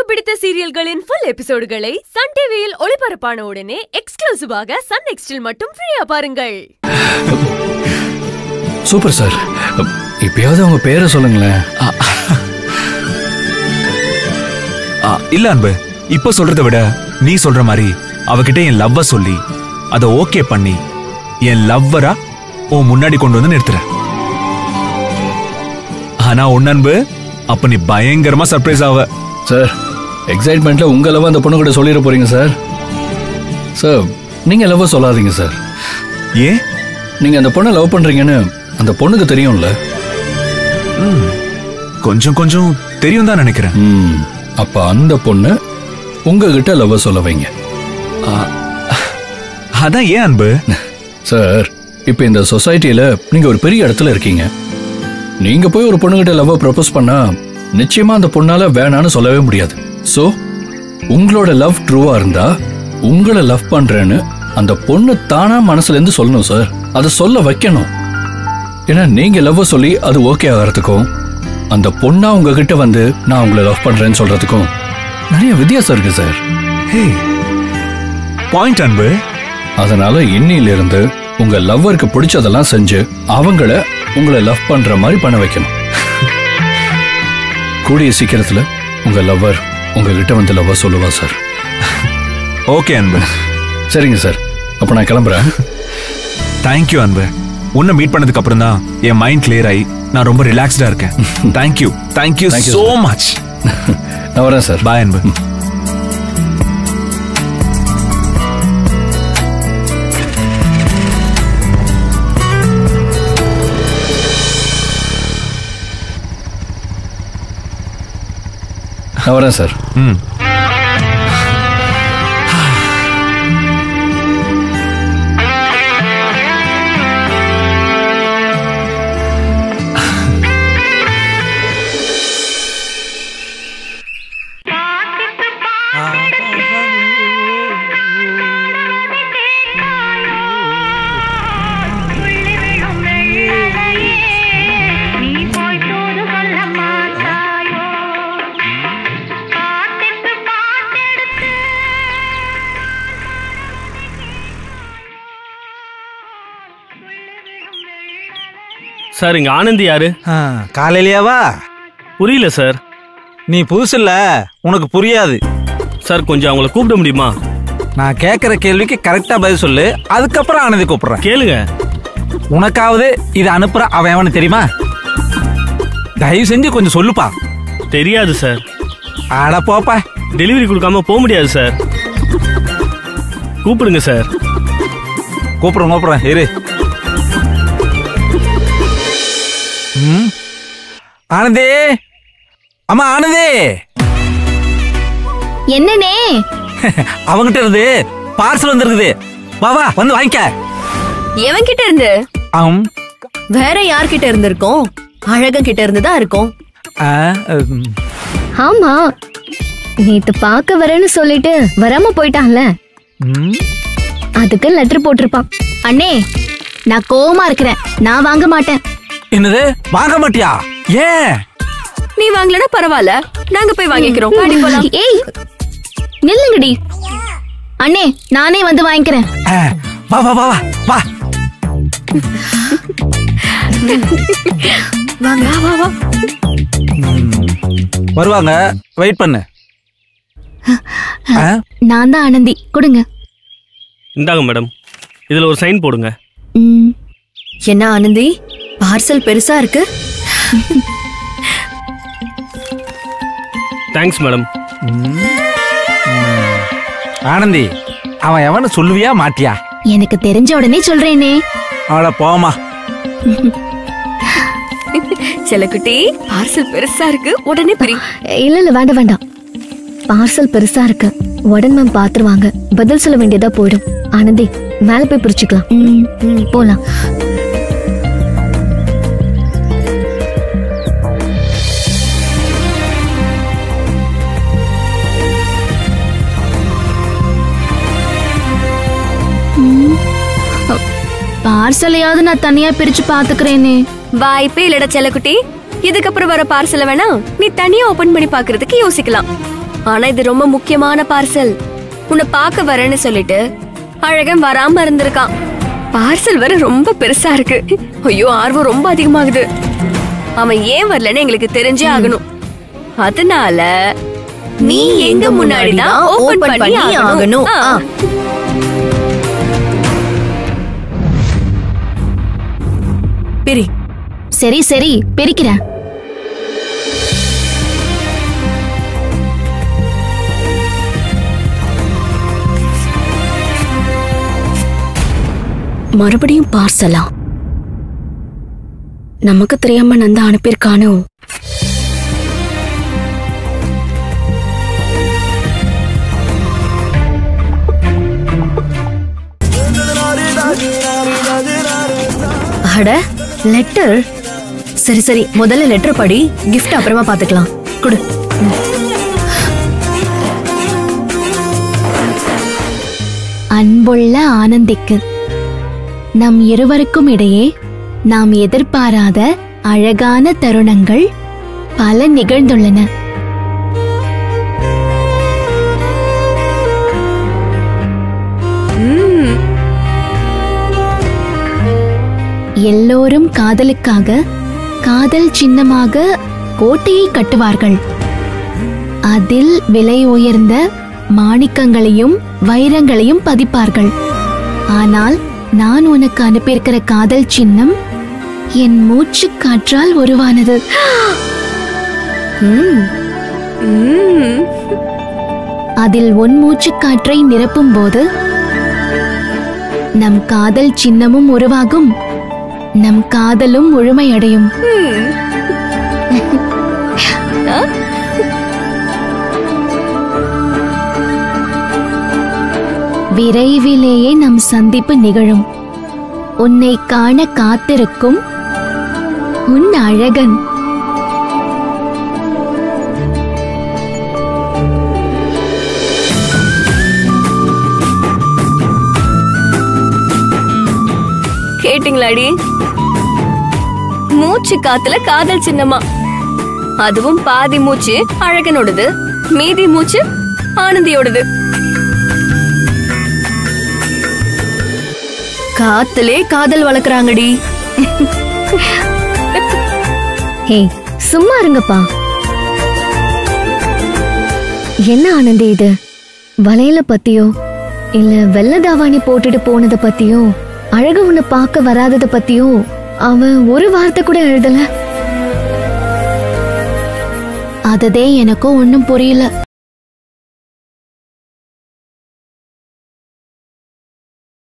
பிடித்த சீரியல்களின் full எபிசோடுகளை Sun டிவியில் ஒளிபரப்பான உடனே எக்ஸ்க்ளூசிவாக சன் நெக்ஸ்டில் மட்டும் ஃப்ரீயா பாருங்கள் சூப்பர் சார் இப்பயாவது அவங்க பேரை சொல்லுங்களேன் ஆ, இல்ல அன்பு இப்ப சொல்றதை விட நீ சொல்ற மாதிரி அவகிட்ட என் லவ்வ சொல்லி அத ஓகே பண்ணி என் லவ்வரா உன் முன்னாடி கொண்டு வந்து நிறுத்துறேன் ஆனா உன் அன்பு அப்ப நீ பயங்கரமா சர்ப்ரைஸ் ஆவ சார் எக்ஸைட்மெண்ட்ல உங்க லவ் அந்த பொண்ணு கூட சொல்லிட போறீங்க சார் சார் நீங்க லவ் சொல்லாதீங்க சார் ஏன் நீங்க அந்த பொண்ணை லவ் பண்றீங்கன்னு அந்த பொண்ணுக்கு தெரியும்ல கொஞ்சம் கொஞ்சம் தெரியும் தான் நினைக்கிறேன் ம் அப்ப அந்த பொண்ணு உங்ககிட்ட லவ் சொல்ல வைங்க அதான் ஏன் அன்பு சார் இப்போ இந்த சொசைட்டில நீங்க ஒரு பெரிய இடத்துல இருக்கீங்க நீங்க போய் ஒரு பொண்ணுகிட்ட லவ் ப்ரப்போஸ் பண்ணா நிச்சயமா அந்த பொண்ணால வேணான்னு சொல்லவே முடியாது சோ உங்களோட லவ் ட்ரூவா இருந்தா உங்களை லவ் பண்றேன்னு அந்த பொண்ணு தானா மனசுல இருந்து சொல்லணும் சார் அதை சொல்ல வைக்கணும் ஏன்னா நீங்க லவ் சொல்லி அது ஓகே ஆகிறதுக்கும் அந்த பொண்ணா உங்ககிட்ட வந்து நான் உங்களை லவ் பண்றேன்னு சொல்றதுக்கும் நிறைய வித்தியாசம் இருக்கு சார் ஹே பாயிண்ட் அன்பு அதனால இன்னிலிருந்து உங்க லவ்வருக்கு பிடிச்சதெல்லாம் செஞ்சு அவங்கள உங்களை லவ் பண்ற மாதிரி பண்ண வைக்கணும் கூடிய சீக்கிரத்துல உங்க லவ்வர் உங்ககிட்ட வந்து லவ்வ சொல்லுவா சார் ஓகே அன்பு சரிங்க சார் அப்ப நான் கிளம்புறேன் தேங்க்யூ அன்பு உன்னை மீட் பண்ணதுக்கு அப்புறம் தான் என் மைண்ட் கிளியர் ஆகி நான் ரொம்ப ரிலாக்ஸ்டா இருக்கேன் thank you thank you Thank you, so sir. Much நான் வரேன் சார் பாய் அன்பு நான் வரேன் சார் ம் நீ போய் தூது சொல்ல மாட்டாயோ பாட்டுக்கு பாட்டெடுத்து சார் இங்க ஆனந்தி யாரு ஆ, காலையிலேயாவா புரியல சார் நீ புதுசுல்ல உனக்கு புரியாது சார் கொஞ்சம் அவங்கள கூப்பிட முடியுமா நான் கேட்குற கேள்விக்கு கரெக்டா பதில் சொல்லு அதுக்கப்புறம் ஆனந்தி கூப்பிடுறேன் கேளுங்க உனக்காவது இதை அனுப்புற அவன் எவனு தெரியுமா தயவு செஞ்சு கொஞ்சம் சொல்லுப்பா தெரியாது சார் அட போப்பா டெலிவரி கொடுக்காம போக முடியாது சார் கூப்பிடுங்க சார் கூப்பிடுறேன் கூப்பிடுறேன் இரு ம் ஆனந்தி அம்மா ஆனந்தி என்னனே அவங்கிட்ட இருந்து பார்சல் வந்திருக்குது வா வா வந்து வாங்கிக்க எவன் கிட்ட இருந்து ஆம் வேற யார்கிட்ட இருந்திருக்கோம் அழகன் கிட்ட இருந்து தான் இருக்கும் ஆ, ம். ஆமா நேத்து பார்க்க வரேன்னு சொல்லிட்டு வராம போயிட்டான்ல ம். அதுக்கு லெட்டர் போட்டிருப்பான் அண்ணே நான் கோவமா இருக்கிறேன் நான் வாங்க மாட்டேன் என்னது வாங்க மாட்டியா ஏன் நீ வாங்கலனா பரவாயில்ல நாங்க போய் வாங்கிக்கிறோம் வாடி போலாம் ஏய் நில்லுங்கடி அண்ணே நானே வந்து வாங்கிக்கிறேன் ஆ, வா வா வா வா வா வாங்க வா வா வருவாங்க வெயிட் பண்ணு ஆ, நான் தான் ஆனந்தி கொடுங்க இந்தாங்க மேடம் இதுல ஒரு சைன் போடுங்க ம், என்ன ஆனந்தி பார்சல் பெருசா இருக்கு தேங்க்ஸ் மேடம் ஆனந்தி அவன் எவனு சொல்லுவியா மாட்டியா எனக்கு தெரிஞ்ச உடனே சொல்றேனே அவள போமா செல்லக்குட்டி பார்சல் பெருசா இருக்கு உடனே பிரி இல்ல இல்ல வேண்டாம் வேண்டாம் பார்சல் பெருசா இருக்கு உடன் மேம் பாத்துருவாங்க பதில் சொல்ல வேண்டியதா போயிடும் ஆனந்தி மேல போய் பிரிச்சுக்கலாம் ம், ம், போலாம் பார்சலையாவது நான் தனியா பிரிச்சு பாத்துக்கிறேனே வாய்ப்பே இல்லடா செல்லக்குட்டி இதுக்கப்புறம் வர பார்சல வேணா நீ தனியா ஓபன் பண்ணி பாக்குறதுக்கு யோசிக்கலாம் ஆனா இது ரொம்ப முக்கியமான பார்சல் உன்னை பார்க்க வரேன்னு சொல்லிட்டு அழகன் வராம இருந்திருக்கான் பார்சல் வர ரொம்ப பெருசா இருக்கு ஐயோ ஆர்வம் ரொம்ப அதிகமாகுது அவன் ஏன் வரலன்னு எங்களுக்கு தெரிஞ்சே ஆகணும் அதனால நீ எங்க முன்னாடி தான் ஓபன் பண்ணி ஆகணும் ஆ. பிரி சரி சரி பிரிக்கிறேன் மறுபடியும் பார்சலா நமக்கு தெரியாம நந்தா அனுப்பியிருக்கானோ அட லெட்டர் சரி சரி முதல்ல லெட்டர் படி gift அப்புறமா பாத்துக்கலாம் கொடு அன்புள்ள ஆனந்திக்கு நம் இருவருக்கும் இடையே நாம் எதிர்பாராத அழகான தருணங்கள் பல நிகழ்ந்துள்ளன எல்லோரும் காதலுக்காக காதல் சின்னமாக கோட்டையை கட்டுவார்கள் அதில் விலை உயர்ந்த மாணிக்கங்களையும் வைரங்களையும் பதிப்பார்கள் ஆனால் நான் உனக்கு அனுப்பியிருக்கிற காதல் சின்னம் என் மூச்சு காற்றால் உருவானது ம். அதில் உன் மூச்சு காற்றை நிரப்பும் போது நம் காதல் சின்னமும் உருவாகும் நம் காதலும் முழுமையடையும் விரைவிலேயே நம் சந்திப்பு நிகழும் உன்னை காண காத்திருக்கும் உன் அழகன் கேட்டிங்களாடி மூச்சு காத்துல காதல் சின்னமா அதுவும் பாதி மூச்சு அழகனோடது மீதி மூச்சு ஆனந்தியோடது காத்துலே காதல் வளர்க்குறாங்கடி ஹே சும்மா இருங்கப்பா என்ன ஆனந்தி இது வளையல பத்தியோ இல்ல வெள்ள தாவாணி போட்டுட்டு போனத பத்தியோ அழகு உன்னை பார்க்க வராதத பத்தியோ அவன் ஒரு வார்த்தை கூட எழுதல அததே எனக்கும் ஒன்னும் புரியல